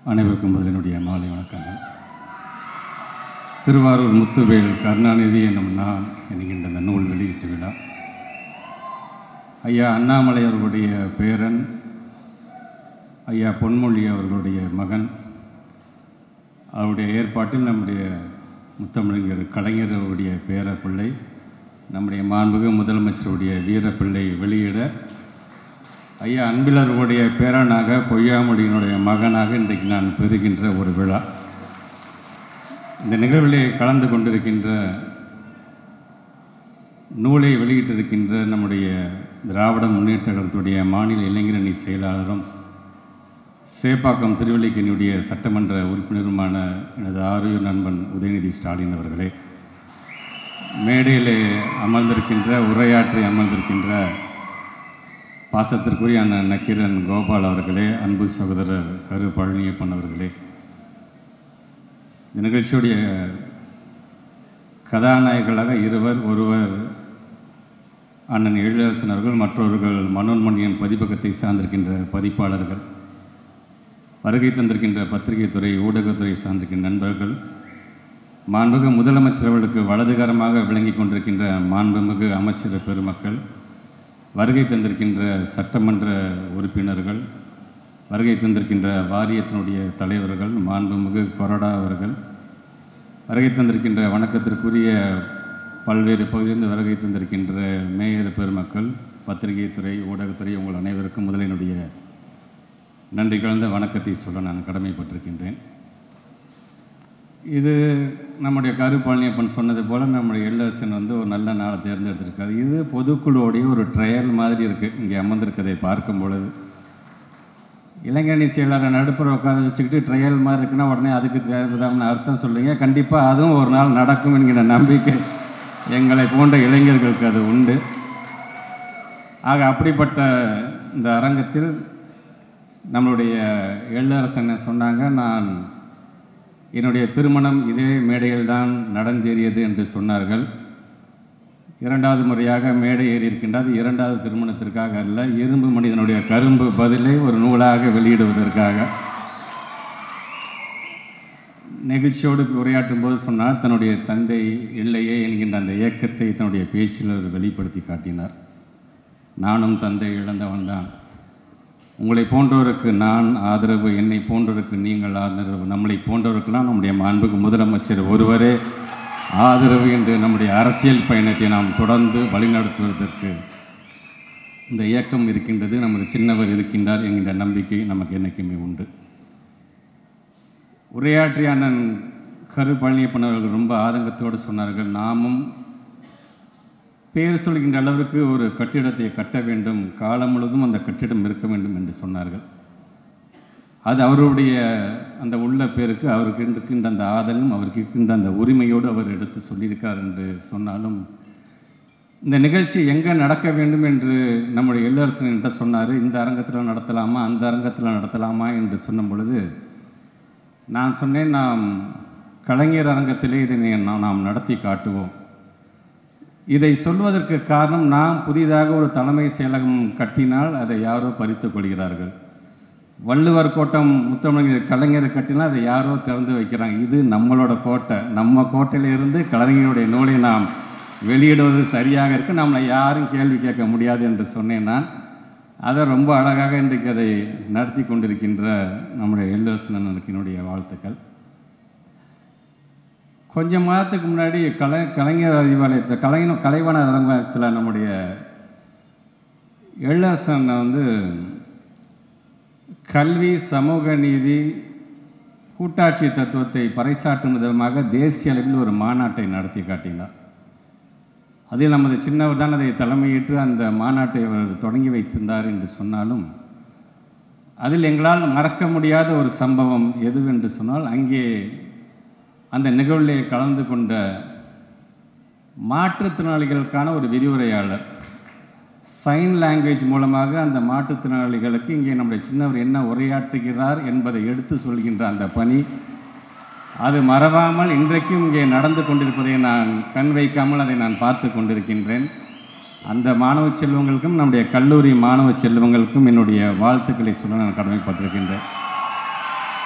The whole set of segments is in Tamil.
அனைவருக்கும் முதல் என்னுடைய மாலை வணக்கங்கள் திருவாரூர் முத்துவேல் கருணாநிதி என்னும் நான் என்கின்ற அந்த நூல் வெளியீட்டு விழா ஐயா அண்ணாமலை அவர்களுடைய பேரன் ஐயா பொன்மொழி அவர்களுடைய மகன் அவருடைய ஏற்பாட்டில் நம்முடைய முத்தமிழர் கலைஞர் அவருடைய பேர பிள்ளை நம்முடைய மாண்புக முதலமைச்சருடைய வீரப்பிள்ளை வெளியிட ஐயா அன்பிலருடைய பேரனாக பொய்யாமொழியினுடைய மகனாக இன்றைக்கு நான் பெறுகின்ற ஒரு விழா இந்த நிகழ்விலே கலந்து கொண்டிருக்கின்ற நூலை வெளியிட்டிருக்கின்ற நம்முடைய திராவிட முன்னேற்ற கழகத்துடைய மாநில இளைஞரணி செயலாளரும் சேப்பாக்கம் திருவல்லிக்கணியுடைய சட்டமன்ற உறுப்பினருமான எனது ஆரோக்கிய நண்பன் உதயநிதி ஸ்டாலின் அவர்களே மேடையிலே அமர்ந்திருக்கின்ற உரையாற்றி அமர்ந்திருக்கின்ற பாசத்திற்குரிய அண்ணன் நக்கீரன் கோபால் அவர்களே அன்பு சகோதரர் கரு பழனியப்பன் அவர்களே இந்த நிகழ்ச்சியுடைய கதாநாயகர்களாக இருவர் ஒருவர் அண்ணன் எழிலரசன் அவர்கள் மற்றவர்கள் மனோன்மணியன் பதிப்பகத்தை சார்ந்திருக்கின்ற பதிப்பாளர்கள் வருகை தந்திருக்கின்ற பத்திரிகை துறை ஊடகத்துறை சார்ந்திருக்கின்ற நண்பர்கள் மாண்புமிகு முதலமைச்சர் அவர்களுக்கு வலதுகரமாக விளங்கி கொண்டிருக்கின்ற மாண்புமிகு அமைச்சர் பெருமக்கள் வருகை தந்திருக்கின்ற சட்டமன்ற உறுப்பினர்கள் வருகை தந்திருக்கின்ற வாரியத்தினுடைய தலைவர்கள் மாண்புமிகு கொறடா அவர்கள் வருகை தந்திருக்கின்ற வணக்கத்திற்குரிய பல்வேறு பகுதியிலிருந்து வருகை தந்திருக்கின்ற மேயர் பெருமக்கள் பத்திரிகை துறை ஊடகத்துறை உங்கள் அனைவருக்கும் முதலினுடைய நன்றி கலந்த வணக்கத்தை சொல்ல நான் கடமைப்பட்டிருக்கின்றேன் இது நம்முடைய கருப்பாளியப்பன் சொன்னது போல் நம்முடைய எல்லரசன் வந்து ஒரு நல்ல நாளை தேர்ந்தெடுத்திருக்காரு இது பொதுக்குழுவோடைய ஒரு ட்ரையல் மாதிரி இருக்குது இங்கே அமர்ந்திருக்கதை பார்க்கும் பொழுது இளைஞரணி செயலாளரை நடுப்புற உட்கார வச்சுக்கிட்டு ட்ரையல் மாதிரி இருக்குன்னா உடனே அதுக்கு வேறு விதமான அர்த்தம் சொல்லுங்க கண்டிப்பாக அதுவும் ஒரு நாள் நடக்கும் என்கிற நம்பிக்கை எங்களை போன்ற இளைஞர்களுக்கு அது உண்டு ஆக அப்படிப்பட்ட இந்த அரங்கத்தில் நம்மளுடைய எள்ளரசன் சொன்னாங்க நான் என்னுடைய திருமணம் இதே மேடையில்தான் நடந்தேறியது என்று சொன்னார்கள் இரண்டாவது முறையாக மேடை ஏறி இருக்கின்றது இரண்டாவது திருமணத்திற்காக அல்ல இரும்பு மனிதனுடைய கரும்பு பதிலை ஒரு நூலாக வெளியிடுவதற்காக நிகழ்ச்சியோடு உரையாற்றும் போது சொன்னார் தன்னுடைய தந்தை இல்லையே என்கின்ற அந்த இயக்கத்தை தன்னுடைய பேச்சில் அவர் வெளிப்படுத்தி காட்டினார் நானும் தந்தை இழந்தவன் தான் உங்களை போன்றவருக்கு நான் ஆதரவு என்னை போன்றவருக்கு நீங்கள் ஆதரவு நம்மளை போன்றவருக்கெல்லாம் நம்முடைய மாண்புக்கு முதலமைச்சர் ஒருவரே ஆதரவு என்று நம்முடைய அரசியல் பயணத்தை நாம் தொடர்ந்து வழிநடத்துவதற்கு இந்த இயக்கம் இருக்கின்றது நமது சின்னவர் இருக்கின்றார் என்கின்ற நம்பிக்கை நமக்கு என்றைக்குமே உண்டு உரையாற்றிய அண்ணன் கரு பழனியப்பன் அவர்கள் ரொம்ப ஆதங்கத்தோடு சொன்னார்கள் நாமும் பேர் சொல்கின்ற அளவிற்கு ஒரு கட்டிடத்தை கட்ட வேண்டும் காலம் முழுவதும் அந்த கட்டிடம் இருக்க வேண்டும் என்று சொன்னார்கள் அது அவருடைய அந்த உள்ள பேருக்கு அவருக்கு இருக்கின்ற அந்த ஆதலும் அவருக்கு இருக்கின்ற அந்த உரிமையோடு அவர் எடுத்து சொல்லியிருக்கார் என்று சொன்னாலும் இந்த நிகழ்ச்சி எங்கே நடக்க வேண்டும் என்று நம்முடைய எல்லரசன் என்கிட்ட சொன்னார் இந்த அரங்கத்தில் நடத்தலாமா அந்த அரங்கத்தில் நடத்தலாமா என்று சொன்ன பொழுது நான் சொன்னேன் நாம் கலைஞர் அரங்கத்திலே இதை நாம் நாம் நடத்தி காட்டுவோம் இதை சொல்வதற்கு காரணம் நாம் புதிதாக ஒரு தலைமை செயலகம் கட்டினால் அதை யாரோ பறித்துக் கொள்கிறார்கள் வள்ளுவர் கோட்டம் முத்தமிழர் கலைஞர் கட்டினால் அதை யாரோ திறந்து வைக்கிறாங்க இது நம்மளோட கோட்டை நம்ம கோட்டையிலிருந்து கலைஞருடைய நூலை நாம் வெளியிடுவது சரியாக இருக்கு நம்மளை யாரும் கேள்வி கேட்க முடியாது என்று சொன்னேன் நான் அதை ரொம்ப அழகாக இன்றைக்கு அதை நடத்தி கொண்டிருக்கின்ற நம்முடைய எல்லரசனனுக்கு என்னுடைய வாழ்த்துக்கள் கொஞ்சம் மாதத்துக்கு முன்னாடி கலை கலைஞர் அறிவாலயத்தை கலைஞர் கலைவாணர் அரங்கத்தில் நம்முடைய எள்ளரசன் வந்து கல்வி சமூக நீதி கூட்டாட்சி தத்துவத்தை பறைசாற்றும் விதமாக தேசிய அளவில் ஒரு மாநாட்டை நடத்தி காட்டினார் அதில் நமது சின்னவர் தான் அதை தலைமையேற்று அந்த மாநாட்டை அவர் தொடங்கி வைத்திருந்தார் என்று சொன்னாலும் அதில் எங்களால் மறக்க முடியாத ஒரு சம்பவம் எதுவென்று சொன்னால் அங்கே அந்த நிகழ்விலே கலந்து கொண்ட மாற்றுத்திறனாளிகளுக்கான ஒரு விரிவுரையாளர் சைன் லாங்குவேஜ் மூலமாக அந்த மாற்றுத்திறனாளிகளுக்கு இங்கே நம்முடைய சின்னவர் என்ன உரையாற்றுகிறார் என்பதை எடுத்து சொல்கின்ற அந்த பணி அது மறவாமல் இன்றைக்கும் இங்கே நடந்து கொண்டிருப்பதை நான் கண் வைக்காமல் அதை நான் பார்த்து கொண்டிருக்கின்றேன் அந்த மாணவ செல்வங்களுக்கும் நம்முடைய கல்லூரி மாணவ செல்வங்களுக்கும் என்னுடைய வாழ்த்துக்களை சொல்ல நான் கடமைப்பட்டிருக்கின்றேன்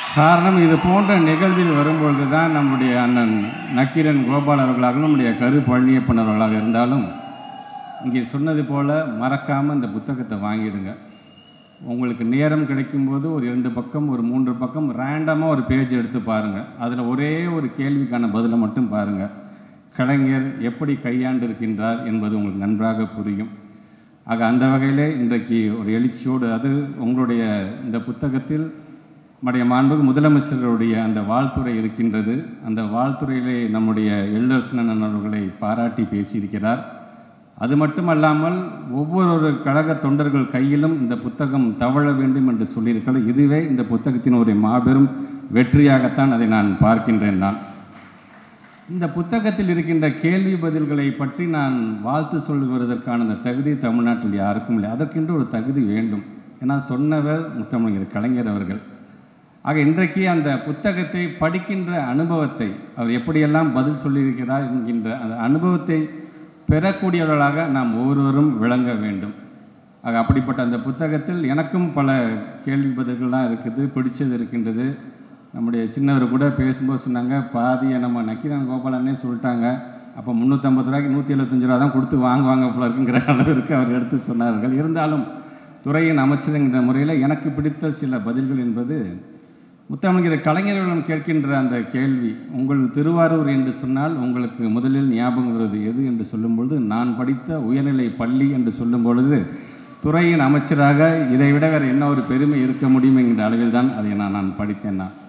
காரணம் இது போன்ற நிகழ்வில் வரும்பொழுது தான் நம்முடைய அண்ணன் நக்கீரன் கோபால் அவர்களாக நம்முடைய கரு பழனியப்பன் அவர்களாக இருந்தாலும் இங்கே சொன்னது போல் மறக்காமல் இந்த புத்தகத்தை வாங்கிடுங்க உங்களுக்கு நேரம் கிடைக்கும்போது ஒரு இரண்டு பக்கம் ஒரு மூன்று பக்கம் ரேண்டமாக ஒரு பேஜ் எடுத்து பாருங்கள் அதில் ஒரே ஒரு கேள்விக்கான பதிலை மட்டும் பாருங்கள் கலைஞர் எப்படி கையாண்டு இருக்கின்றார் என்பது உங்களுக்கு நன்றாக புரியும் ஆக அந்த வகையிலே இன்றைக்கு ஒரு எழுச்சியோடு அது உங்களுடைய இந்த புத்தகத்தில் நம்முடைய மாண்புக்கு முதலமைச்சருடைய அந்த வாழ்த்துறை இருக்கின்றது அந்த வாழ்த்துறையிலே நம்முடைய எல்லரசனன் அவர்களை பாராட்டி பேசியிருக்கிறார் அது மட்டுமல்லாமல் ஒவ்வொரு கழக தொண்டர்கள் கையிலும் இந்த புத்தகம் தவழ வேண்டும் என்று சொல்லியிருக்கிறார் இதுவே இந்த புத்தகத்தின் ஒரு மாபெரும் வெற்றியாகத்தான் அதை நான் பார்க்கின்றேன் நான் இந்த புத்தகத்தில் இருக்கின்ற கேள்வி பதில்களை பற்றி நான் வாழ்த்து சொல்லுவதற்கான அந்த தகுதி தமிழ்நாட்டில் யாருக்கும் இல்லை அதற்கென்று ஒரு தகுதி வேண்டும் ஏன்னா சொன்னவர் முத்தமிழர் கலைஞர் அவர்கள் ஆக இன்றைக்கு அந்த புத்தகத்தை படிக்கின்ற அனுபவத்தை அவர் எப்படியெல்லாம் பதில் சொல்லியிருக்கிறார் என்கின்ற அந்த அனுபவத்தை பெறக்கூடியவர்களாக நாம் ஒவ்வொருவரும் விளங்க வேண்டும் ஆக அப்படிப்பட்ட அந்த புத்தகத்தில் எனக்கும் பல கேள்வி பதில்கள்லாம் இருக்குது பிடிச்சது இருக்கின்றது நம்முடைய சின்னவர் கூட பேசும்போது சொன்னாங்க பாதியை நம்ம நக்கீரன் கோபாலனே சொல்லிட்டாங்க அப்போ முந்நூற்றம்பது ரூபாய்க்கு நூற்றி எழுபத்தஞ்சு ரூபா தான் கொடுத்து வாங்குவாங்க போல இருக்குங்கிற அளவிற்கு அவர் எடுத்து சொன்னார்கள் இருந்தாலும் துறையின் அமைச்சருங்கிற முறையில் எனக்கு பிடித்த சில பதில்கள் என்பது முத்தமிழர் கலைஞர்களிடம் கேட்கின்ற அந்த கேள்வி உங்கள் திருவாரூர் என்று சொன்னால் உங்களுக்கு முதலில் ஞாபகம் வருவது எது என்று சொல்லும்பொழுது நான் படித்த உயர்நிலை பள்ளி என்று சொல்லும் பொழுது துறையின் அமைச்சராக இதை விட வேறு என்ன ஒரு பெருமை இருக்க முடியும் என்கிற அளவில் தான் அதை நான் நான் படித்தேன் நான்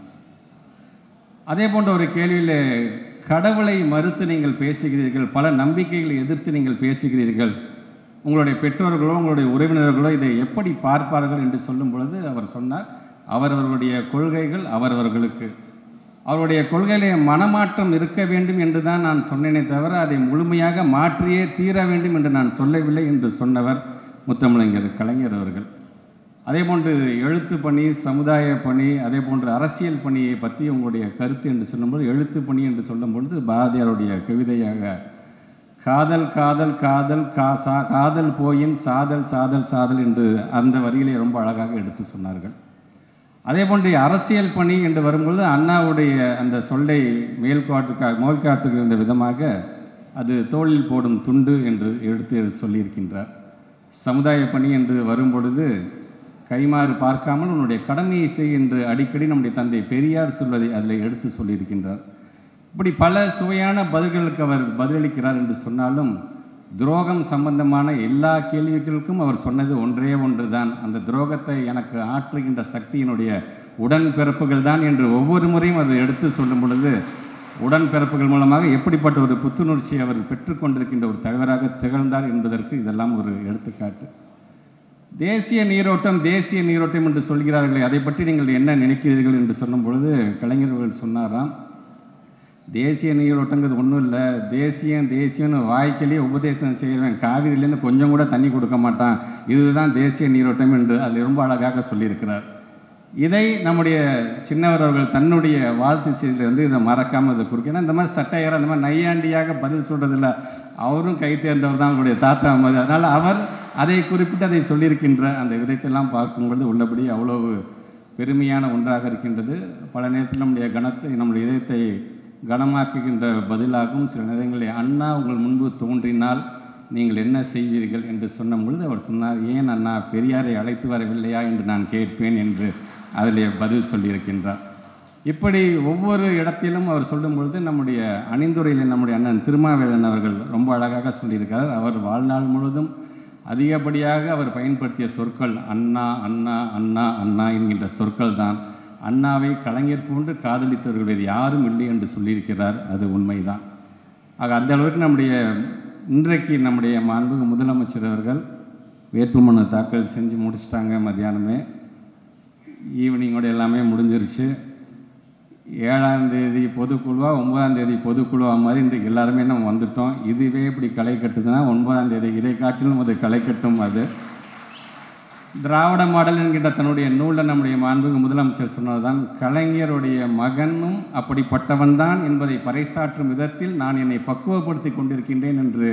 அதே போன்ற ஒரு கேள்வியில் கடவுளை மறுத்து நீங்கள் பேசுகிறீர்கள் பல நம்பிக்கைகளை எதிர்த்து நீங்கள் பேசுகிறீர்கள் உங்களுடைய பெற்றோர்களோ உங்களுடைய உறவினர்களோ இதை எப்படி பார்ப்பார்கள் என்று சொல்லும் பொழுது அவர் சொன்னார் அவரவர்களுடைய கொள்கைகள் அவரவர்களுக்கு அவருடைய கொள்கையிலே மனமாற்றம் இருக்க வேண்டும் என்று தான் நான் சொன்னேனே தவிர அதை முழுமையாக மாற்றியே தீர வேண்டும் என்று நான் சொல்லவில்லை என்று சொன்னவர் முத்தமிழங்கர் கலைஞர் அவர்கள் அதே போன்று எழுத்து பணி சமுதாய பணி அதே போன்று அரசியல் பணியை பற்றி உங்களுடைய கருத்து என்று சொல்லும்போது எழுத்து பணி என்று சொல்லும் பொழுது பாரதியாருடைய கவிதையாக காதல் காதல் காதல் கா சா காதல் போயின் சாதல் சாதல் சாதல் என்று அந்த வரியிலே ரொம்ப அழகாக எடுத்து சொன்னார்கள் அதே போன்று அரசியல் பணி என்று வரும்பொழுது அண்ணாவுடைய அந்த சொல்லை மேல்காட்டுக்காக மேல்காட்டுக்கு இருந்த விதமாக அது தோளில் போடும் துண்டு என்று எடுத்து சொல்லியிருக்கின்றார் சமுதாய பணி என்று வரும்பொழுது கைமாறு பார்க்காமல் உன்னுடைய கடமையை செய் என்று அடிக்கடி நம்முடைய தந்தை பெரியார் சொல்வதை அதில் எடுத்து சொல்லியிருக்கின்றார் இப்படி பல சுவையான பதில்களுக்கு அவர் பதிலளிக்கிறார் என்று சொன்னாலும் துரோகம் சம்பந்தமான எல்லா கேள்விகளுக்கும் அவர் சொன்னது ஒன்றே ஒன்று தான் அந்த துரோகத்தை எனக்கு ஆற்றுகின்ற சக்தியினுடைய உடன்பிறப்புகள் தான் என்று ஒவ்வொரு முறையும் அதை எடுத்து சொல்லும் பொழுது உடன்பிறப்புகள் மூலமாக எப்படிப்பட்ட ஒரு புத்துணர்ச்சியை அவர் பெற்றுக்கொண்டிருக்கின்ற ஒரு தலைவராக திகழ்ந்தார் என்பதற்கு இதெல்லாம் ஒரு எடுத்துக்காட்டு தேசிய நீரோட்டம் தேசிய நீரோட்டம் என்று சொல்கிறார்களே அதை பற்றி நீங்கள் என்ன நினைக்கிறீர்கள் என்று சொல்லும் பொழுது கலைஞர்கள் சொன்னாராம் தேசிய நீரோட்டங்கிறது ஒன்றும் இல்லை தேசியம் தேசியம்னு வாய்க்கிலேயே உபதேசம் செய்கிறவன் காவிரியிலேருந்து கொஞ்சம் கூட தண்ணி கொடுக்க மாட்டான் இதுதான் தேசிய நீரோட்டம் என்று அதில் ரொம்ப அழகாக சொல்லியிருக்கிறார் இதை நம்முடைய சின்னவர் அவர்கள் தன்னுடைய வாழ்த்து செய்தியில் வந்து இதை மறக்காமல் இதை குறிக்கணும் இந்த மாதிரி சட்டையர் அந்த மாதிரி நையாண்டியாக பதில் சொல்கிறதில்ல அவரும் கை தேர்ந்தவர் தான் அவருடைய தாத்தா மாதிரி அதனால் அவர் அதை குறிப்பிட்டு அதை சொல்லியிருக்கின்ற அந்த விதத்தெல்லாம் பார்க்கும்பொழுது உள்ளபடி அவ்வளவு பெருமையான ஒன்றாக இருக்கின்றது பல நேரத்தில் நம்முடைய கணத்தை நம்முடைய இதயத்தை கனமாக்குகின்ற பதிலாகவும் சில நேரங்களில் அண்ணா உங்கள் முன்பு தோன்றினால் நீங்கள் என்ன செய்வீர்கள் என்று சொன்ன பொழுது அவர் சொன்னார் ஏன் அண்ணா பெரியாரை அழைத்து வரவில்லையா என்று நான் கேட்பேன் என்று அதிலே பதில் சொல்லியிருக்கின்றார் இப்படி ஒவ்வொரு இடத்திலும் அவர் சொல்லும் பொழுது நம்முடைய அணிந்துரையில் நம்முடைய அண்ணன் திருமாவேலன் அவர்கள் ரொம்ப அழகாக சொல்லியிருக்கிறார் அவர் வாழ்நாள் முழுவதும் அதிகப்படியாக அவர் பயன்படுத்திய சொற்கள் அண்ணா அண்ணா அண்ணா அண்ணா என்கின்ற சொற்கள் தான் அண்ணாவை கலைஞர் போன்று காதலித்தவர்கள் வேறு யாரும் இல்லை என்று சொல்லியிருக்கிறார் அது உண்மைதான் ஆக அந்த அளவுக்கு நம்முடைய இன்றைக்கு நம்முடைய மாண்புக்கு முதலமைச்சர் அவர்கள் வேட்புமனு தாக்கல் செஞ்சு முடிச்சிட்டாங்க மத்தியானமே ஈவினிங்கோட எல்லாமே முடிஞ்சிருச்சு ஏழாம் தேதி பொதுக்குழுவா ஒன்பதாம் தேதி பொதுக்குழுவா மாதிரி இன்றைக்கு எல்லாருமே நம்ம வந்துட்டோம் இதுவே இப்படி களை கட்டுதுன்னா ஒன்பதாம் தேதி இதை காட்டிலும் அது களை கட்டும் அது திராவிட மாடல் என்கின்ற தன்னுடைய நூலில் நம்முடைய மாண்புக்கு முதலமைச்சர் சொன்னதுதான் கலைஞருடைய மகனும் அப்படிப்பட்டவன் தான் என்பதை பறைசாற்றும் விதத்தில் நான் என்னை பக்குவப்படுத்தி கொண்டிருக்கின்றேன் என்று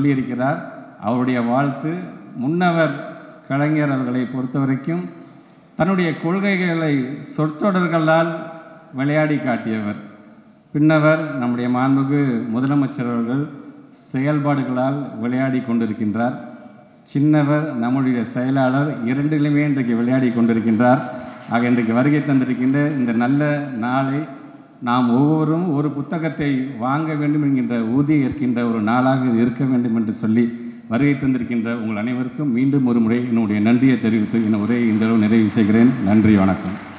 சொல்லியிருக்கிறார் அவருடைய வாழ்த்து முன்னவர் கலைஞர் அவர்களை பொறுத்த வரைக்கும் தன்னுடைய கொள்கைகளை சொற்றொடர்களால் விளையாடி காட்டியவர் பின்னவர் நம்முடைய மாண்புக்கு முதலமைச்சர் அவர்கள் செயல்பாடுகளால் விளையாடி கொண்டிருக்கின்றார் சின்னவர் நம்முடைய செயலாளர் இரண்டிலுமே இன்றைக்கு விளையாடி கொண்டிருக்கின்றார் ஆக இன்றைக்கு வருகை தந்திருக்கின்ற இந்த நல்ல நாளை நாம் ஒவ்வொருவரும் ஒரு புத்தகத்தை வாங்க வேண்டும் என்கின்ற ஊதியை ஏற்கின்ற ஒரு நாளாக இது இருக்க வேண்டும் என்று சொல்லி வருகை தந்திருக்கின்ற உங்கள் அனைவருக்கும் மீண்டும் ஒரு முறை என்னுடைய நன்றியை தெரிவித்து என் உரையை இந்த அளவு நிறைவு செய்கிறேன் நன்றி வணக்கம்